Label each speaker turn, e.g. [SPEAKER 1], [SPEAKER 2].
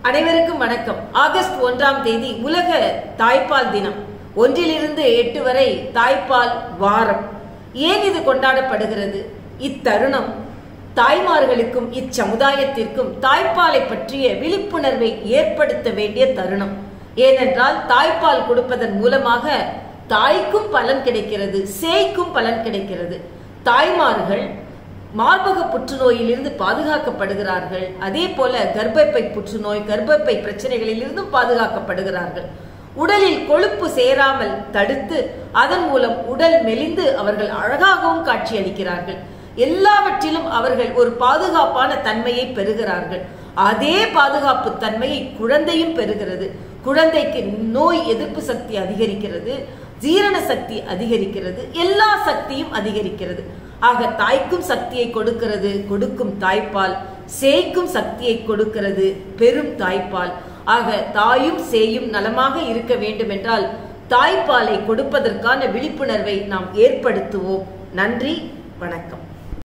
[SPEAKER 1] அனைவருக்கும் வணக்கம் ஆகஸ்ட் ஒன்றாம் தேதி உலக தாய்ப்பால் தினம் ஒன்றிலிருந்து எட்டு வரை தாய்ப்பால் வாரம் ஏன் இது கொண்டாடப்படுகிறது இத்தருணம் தாய்மார்களுக்கும் இச்சமுதாயத்திற்கும் தாய்ப்பாலை பற்றிய விழிப்புணர்வை ஏற்படுத்த வேண்டிய தருணம் ஏனென்றால் தாய்ப்பால் கொடுப்பதன் மூலமாக தாய்க்கும் பலன் கிடைக்கிறது சேய்க்கும் பலன் கிடைக்கிறது தாய்மார்கள் மார்பக புற்றுநோயிலிருந்து பாதுகாக்கப்படுகிறார்கள் அதே போல கர்ப்பப்பை புற்றுநோய் கர்ப்பப்பை பிரச்சனைகளில் இருந்தும் பாதுகாக்கப்படுகிறார்கள் உடலில் கொழுப்பு சேராமல் தடுத்து அதன் மூலம் உடல் மெலிந்து அவர்கள் அழகாகவும் காட்சியளிக்கிறார்கள் எல்லாவற்றிலும் அவர்கள் ஒரு பாதுகாப்பான தன்மையை பெறுகிறார்கள் அதே பாதுகாப்பு தன்மையை குழந்தையும் பெறுகிறது குழந்தைக்கு நோய் எதிர்ப்பு சக்தி அதிகரிக்கிறது ஜீரண சக்தி அதிகரிக்கிறது எல்லா சக்தியும் அதிகரிக்கிறது ஆக தாய்க்கும் சக்தியை கொடுக்கிறது கொடுக்கும் தாய்ப்பால் சேய்க்கும் சக்தியை கொடுக்கிறது பெரும் தாய்ப்பால் ஆக தாயும் சேயும் நலமாக இருக்க வேண்டும் என்றால் தாய்ப்பாலை கொடுப்பதற்கான விழிப்புணர்வை நாம் ஏற்படுத்துவோம் நன்றி வணக்கம்